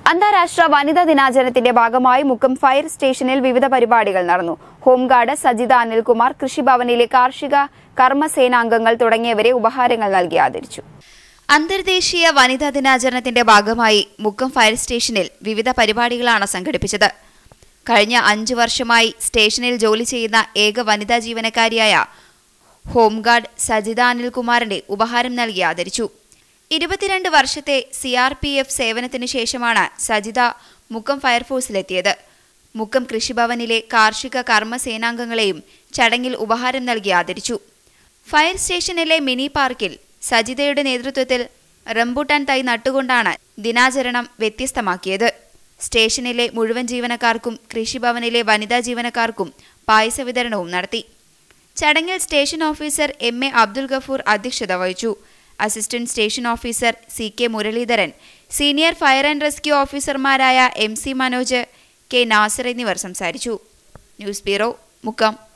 അന്താരാഷ്ട്ര വനിതാ ദിനാചരണത്തിന്റെ ഭാഗമായി മുക്കം ഫയർ സ്റ്റേഷനിൽ വിവിധ പരിപാടികൾ നടന്നു ഹോംഗാർഡ് സജിത അനിൽകുമാർ കൃഷിഭവനിലെ കാർഷിക കർമ്മസേനാംഗങ്ങൾ തുടങ്ങിയവരെ ഉപഹാരങ്ങൾ നൽകി ആദരിച്ചു അന്തർദേശീയ വനിതാ ദിനാചരണത്തിന്റെ ഭാഗമായി മുക്കം ഫയർ സ്റ്റേഷനിൽ വിവിധ പരിപാടികളാണ് സംഘടിപ്പിച്ചത് കഴിഞ്ഞ അഞ്ചു വർഷമായി സ്റ്റേഷനിൽ ജോലി ചെയ്യുന്ന ഏക വനിതാ ജീവനക്കാരിയായ ഹോംഗാർഡ് സജിത അനിൽകുമാറിന്റെ ഉപഹാരം നൽകി ആദരിച്ചു ഇരുപത്തിരണ്ട് വർഷത്തെ സി ആർ പി എഫ് സേവനത്തിനു ശേഷമാണ് സജിത മുക്കം ഫയർഫോഴ്സിലെത്തിയത് മുക്കം കൃഷിഭവനിലെ കാർഷിക കർമ്മസേനാംഗങ്ങളെയും ചടങ്ങിൽ ഉപഹാരം നൽകി ആദരിച്ചു ഫയർ സ്റ്റേഷനിലെ മിനി പാർക്കിൽ സജിതയുടെ നേതൃത്വത്തിൽ റംബൂട്ടാൻ തൈ നട്ടുകൊണ്ടാണ് ദിനാചരണം വ്യത്യസ്തമാക്കിയത് സ്റ്റേഷനിലെ മുഴുവൻ ജീവനക്കാർക്കും കൃഷിഭവനിലെ വനിതാ ജീവനക്കാർക്കും പായസ വിതരണവും നടത്തി ചടങ്ങിൽ station officer M A Abdul Gafoor അധ്യക്ഷത വഹിച്ചു assistant station officer C K Muraleedharan senior fire and rescue ഓഫീസർമാരായ M C Manoj K Nasar എന്നിവർ സംസാരിച്ചു ന്യൂസ് ബ്യൂറോ മുക്കം